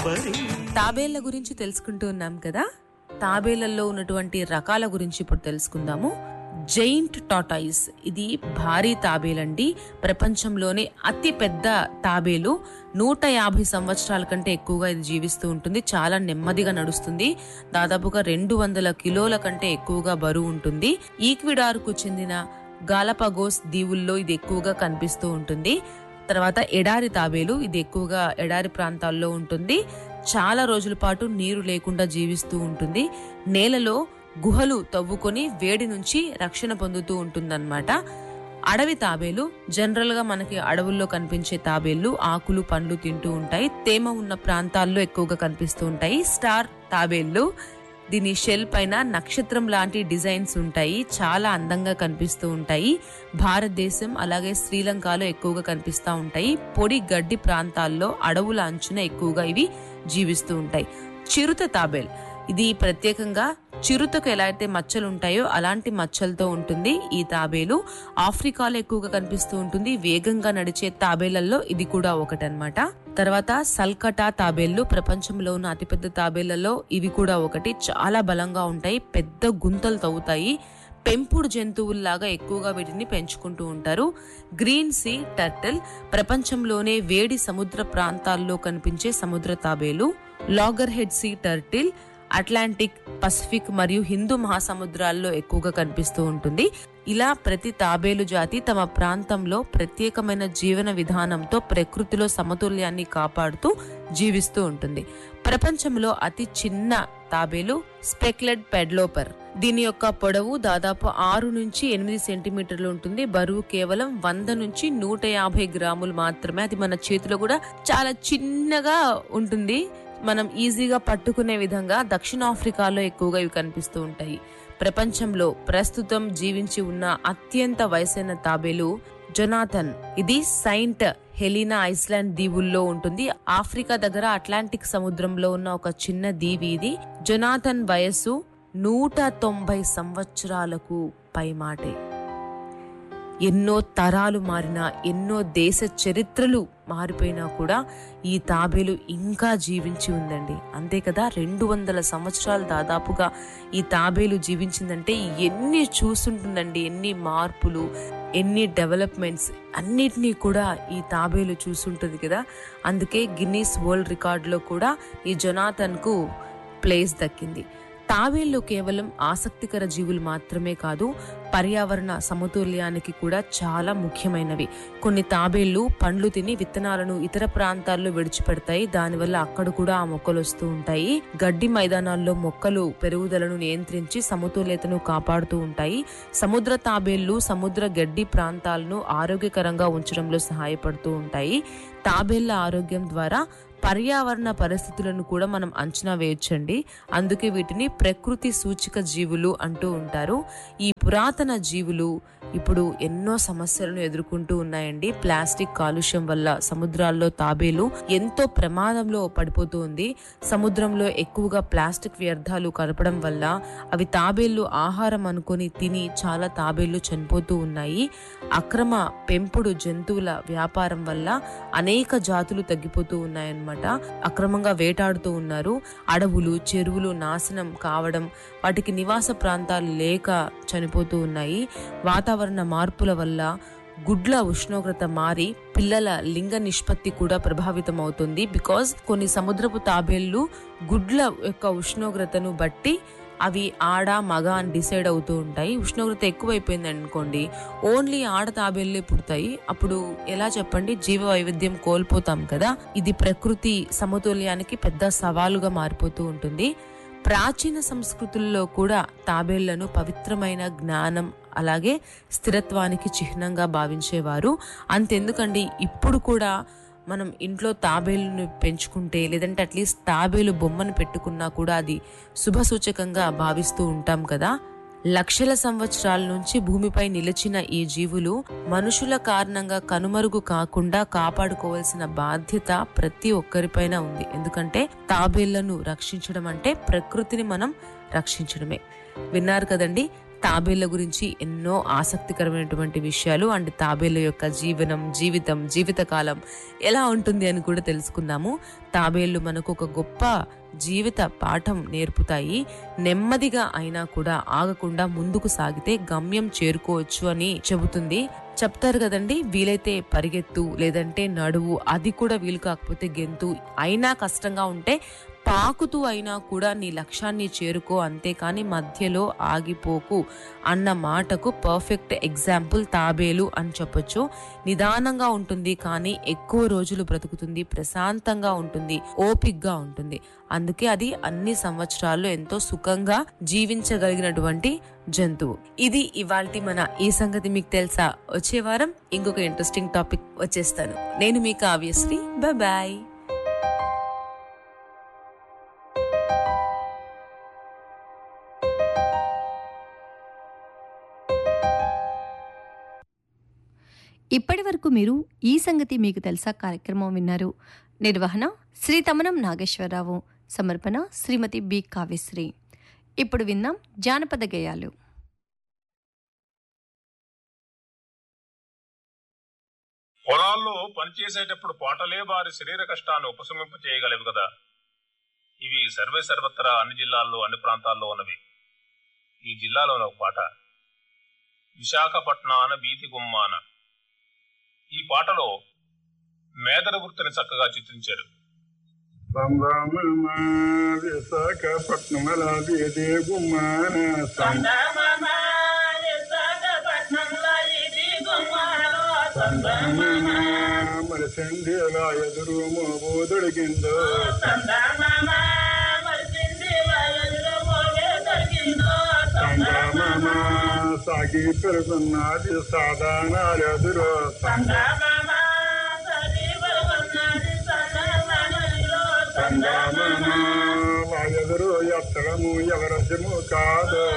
నంబరి తాబేళ్ల గురించి తెలుసుకుంటూ ఉన్నాం కదా తాబేళ్లలో ఉన్నటువంటి రకాల గురించి ఇప్పుడు తెలుసుకుందాము జైంట్ టాటాయిస్ ఇది భారీ తాబేలండి ప్రపంచంలోనే అతి పెద్ద తాబేలు నూట యాభై సంవత్సరాల కంటే ఎక్కువగా ఇది జీవిస్తూ ఉంటుంది చాలా నెమ్మదిగా నడుస్తుంది దాదాపుగా రెండు వందల కిలోల కంటే ఎక్కువగా బరువు ఉంటుంది ఈక్విడార్కు చెందిన గాలపగోస్ దీవుల్లో ఇది ఎక్కువగా కనిపిస్తూ ఉంటుంది తర్వాత ఎడారి తాబేలు ఇది ఎక్కువగా ఎడారి ప్రాంతాల్లో ఉంటుంది చాలా రోజుల పాటు నీరు లేకుండా జీవిస్తూ ఉంటుంది నేలలో గుహలు తవ్వుకొని వేడి నుంచి రక్షణ పొందుతూ ఉంటుందన్నమాట అడవి తాబేలు జనరల్ గా మనకి అడవుల్లో కనిపించే తాబేళ్లు ఆకులు పండ్లు తింటూ ఉంటాయి తేమ ఉన్న ప్రాంతాల్లో ఎక్కువగా కనిపిస్తూ ఉంటాయి స్టార్ తాబేళ్లు దీని షెల్ పైన నక్షత్రం లాంటి డిజైన్స్ ఉంటాయి చాలా అందంగా కనిపిస్తూ ఉంటాయి భారతదేశం అలాగే శ్రీలంకలో ఎక్కువగా కనిపిస్తూ ఉంటాయి పొడి గడ్డి ప్రాంతాల్లో అడవుల అంచున ఎక్కువగా ఇవి జీవిస్తూ ఉంటాయి చిరుత తాబేల్ ఇది ప్రత్యేకంగా చిరుతకు ఎలా అయితే మచ్చలు ఉంటాయో అలాంటి మచ్చలతో ఉంటుంది ఈ తాబేలు ఆఫ్రికాలో ఎక్కువగా కనిపిస్తూ ఉంటుంది వేగంగా నడిచే తాబేళ్లలో ఇది కూడా ఒకటన్నమాట తర్వాత సల్కటా తాబేళ్లు ప్రపంచంలో ఉన్న అతిపెద్ద తాబేళ్లలో ఇవి కూడా ఒకటి చాలా బలంగా ఉంటాయి పెద్ద గుంతలు తవ్వుతాయి పెంపుడు జంతువుల్లాగా ఎక్కువగా వీటిని పెంచుకుంటూ ఉంటారు గ్రీన్ సీ టర్టిల్ ప్రపంచంలోనే వేడి సముద్ర ప్రాంతాల్లో కనిపించే సముద్ర తాబేలు loggerhead sea turtle Atlantic Pacific మరియు హిందూ మహాసముద్రాల్లో ఎక్కువగా కనిపిస్తూ ఉంటుంది ఇలా ప్రతి తాబేలు జాతి తమ ప్రాంతంలో ప్రత్యేకమైన జీవన విధానంతో ప్రకృతిలో సమతుల్యాన్ని కాపాడుతూ జీవిస్తూ ఉంటుంది ప్రపంచంలో అతి చిన్న తాబేలు స్పెక్లెడ్ పెడ్లోపర్ దీని యొక్క పొడవు దాదాపు ఆరు నుంచి ఎనిమిది సెంటీమీటర్లు ఉంటుంది బరువు కేవలం వంద నుంచి నూట యాభై గ్రాములు మాత్రమే అది మన చేతిలో కూడా చాలా చిన్నగా ఉంటుంది మనం ఈజీగా పట్టుకునే విధంగా దక్షిణాఫ్రికాలో ఎక్కువగా ఇవి కనిపిస్తూ ఉంటాయి ప్రపంచంలో ప్రస్తుతం జీవించి ఉన్న అత్యంత వయసైన తాబేలు జొనాథన్ ఇది సైంట్ హెలీనా ఐస్లాండ్ దీవుల్లో ఉంటుంది ఆఫ్రికా దగ్గర అట్లాంటిక్ సముద్రంలో ఉన్న ఒక చిన్న దీవి ఇది జొనాథన్ వయస్సు నూట తొంభై సంవత్సరాలకు పైమాటే ఎన్నో తరాలు మారినా ఎన్నో దేశ చరిత్రలు మారిపోయినా కూడా ఈ తాబేలు ఇంకా జీవించి ఉందండి అంతే కదా రెండు వందల సంవత్సరాలు దాదాపుగా ఈ తాబేలు జీవించిందంటే ఎన్ని చూస్తుంటుందండి ఎన్ని మార్పులు ఎన్ని డెవలప్మెంట్స్ అన్నిటినీ కూడా ఈ తాబేలు చూసుంటుంది కదా అందుకే గిన్నీస్ వరల్డ్ రికార్డులో కూడా ఈ జొనాథన్కు ప్లేస్ దక్కింది తాబేళ్లు కేవలం ఆసక్తికర జీవులు మాత్రమే కాదు పర్యావరణ సమతుల్యానికి కూడా చాలా ముఖ్యమైనవి కొన్ని తాబేళ్లు పండ్లు తిని విత్తనాలను ఇతర ప్రాంతాల్లో విడిచిపెడతాయి దానివల్ల అక్కడ కూడా ఆ మొక్కలు వస్తూ ఉంటాయి గడ్డి మైదానాల్లో మొక్కలు పెరుగుదలను నియంత్రించి సమతుల్యతను కాపాడుతూ ఉంటాయి సముద్ర తాబేళ్లు సముద్ర గడ్డి ప్రాంతాలను ఆరోగ్యకరంగా ఉంచడంలో సహాయపడుతూ ఉంటాయి తాబేళ్ల ఆరోగ్యం ద్వారా పర్యావరణ పరిస్థితులను కూడా మనం అంచనా వేయొచ్చండి అందుకే వీటిని ప్రకృతి సూచిక జీవులు అంటూ ఉంటారు ఈ పురాతన జీవులు ఇప్పుడు ఎన్నో సమస్యలను ఎదుర్కొంటూ ఉన్నాయండి ప్లాస్టిక్ కాలుష్యం వల్ల సముద్రాల్లో తాబేలు ఎంతో ప్రమాదంలో పడిపోతూ ఉంది సముద్రంలో ఎక్కువగా ప్లాస్టిక్ వ్యర్థాలు కలపడం వల్ల అవి తాబేళ్లు ఆహారం అనుకొని తిని చాలా తాబేళ్లు చనిపోతూ ఉన్నాయి అక్రమ పెంపుడు జంతువుల వ్యాపారం వల్ల అనేక జాతులు తగ్గిపోతూ ఉన్నాయన్నమాట అక్రమంగా వేటాడుతూ ఉన్నారు అడవులు చెరువులు నాశనం కావడం వాటికి నివాస ప్రాంతాలు లేక చనిపోతూ ఉన్నాయి వాతావరణ మార్పుల వల్ల గుడ్ల ఉష్ణోగ్రత మారి పిల్లల లింగ నిష్పత్తి కూడా ప్రభావితం అవుతుంది బికాజ్ కొన్ని సముద్రపు తాబేళ్లు గుడ్ల యొక్క ఉష్ణోగ్రతను బట్టి అవి ఆడ మగ అని డిసైడ్ అవుతూ ఉంటాయి ఉష్ణోగ్రత ఎక్కువైపోయింది అనుకోండి ఓన్లీ ఆడ తాబేళ్లే పుడతాయి అప్పుడు ఎలా చెప్పండి జీవ వైవిధ్యం కోల్పోతాం కదా ఇది ప్రకృతి సమతుల్యానికి పెద్ద సవాలుగా మారిపోతూ ఉంటుంది ప్రాచీన సంస్కృతుల్లో కూడా తాబేళ్లను పవిత్రమైన జ్ఞానం అలాగే స్థిరత్వానికి చిహ్నంగా భావించేవారు అంతెందుకండి ఇప్పుడు కూడా మనం ఇంట్లో తాబేలును పెంచుకుంటే లేదంటే అట్లీస్ట్ తాబేలు బొమ్మను పెట్టుకున్నా కూడా అది శుభ సూచకంగా భావిస్తూ ఉంటాం కదా లక్షల సంవత్సరాల నుంచి భూమిపై నిలిచిన ఈ జీవులు మనుషుల కారణంగా కనుమరుగు కాకుండా కాపాడుకోవాల్సిన బాధ్యత ప్రతి ఒక్కరిపైన ఉంది ఎందుకంటే తాబేళ్లను రక్షించడం అంటే ప్రకృతిని మనం రక్షించడమే విన్నారు కదండి తాబేళ్ల గురించి ఎన్నో ఆసక్తికరమైనటువంటి విషయాలు అండ్ తాబేళ్ల యొక్క జీవనం జీవితం జీవితకాలం ఎలా ఉంటుంది అని కూడా తెలుసుకుందాము తాబేళ్లు మనకు ఒక గొప్ప జీవిత పాఠం నేర్పుతాయి నెమ్మదిగా అయినా కూడా ఆగకుండా ముందుకు సాగితే గమ్యం చేరుకోవచ్చు అని చెబుతుంది చెప్తారు కదండి వీలైతే పరిగెత్తు లేదంటే నడువు అది కూడా వీలు కాకపోతే గెంతు అయినా కష్టంగా ఉంటే పాకుతూ అయినా కూడా నీ లక్ష్యాన్ని చేరుకో అంతేకాని మధ్యలో ఆగిపోకు అన్న మాటకు పర్ఫెక్ట్ ఎగ్జాంపుల్ తాబేలు అని చెప్పొచ్చు నిదానంగా ఉంటుంది కానీ ఎక్కువ రోజులు బ్రతుకుతుంది ప్రశాంతంగా ఉంటుంది ఓపిక్గా ఉంటుంది అందుకే అది అన్ని సంవత్సరాల్లో ఎంతో సుఖంగా జీవించగలిగినటువంటి జంతువు ఇది ఇవాల్టి మన ఈ సంగతి మీకు తెలుసా వచ్చే వారం ఇంకొక ఇంట్రెస్టింగ్ టాపిక్ వచ్చేస్తాను నేను మీ కావ్యశ్రీ బాయ్ ఇప్పటి వరకు మీరు ఈ సంగతి మీకు తెలుసా కార్యక్రమం విన్నారు నిర్వహణ శ్రీ తమనం నాగేశ్వరరావు సమర్పణ శ్రీమతి బి కావ్యశ్రీ ఇప్పుడు విందాం జానపద గేయాలు పొలాల్లో పనిచేసేటప్పుడు పాటలే వారి శరీర కష్టాన్ని ఉపశమింప చేయగలవు కదా ఇవి సర్వే సర్వత్రా అన్ని జిల్లాల్లో అన్ని ప్రాంతాల్లో ఉన్నవి ఈ జిల్లాలోని ఒక పాట విశాఖపట్నాన వీధి గుమ్మాన ఈ పాటలో మేదర వృత్తిని చక్కగా చిత్రించారు విశాఖపట్నం వీధి గుమ్మాన మరి సంధ్యలా ఎదురు మోబోదొడిగిందో సాగి పెరుగున్నది సాధారణాలు ఎదురు ఎదురు ఎత్తడము ఎవరసము కాదు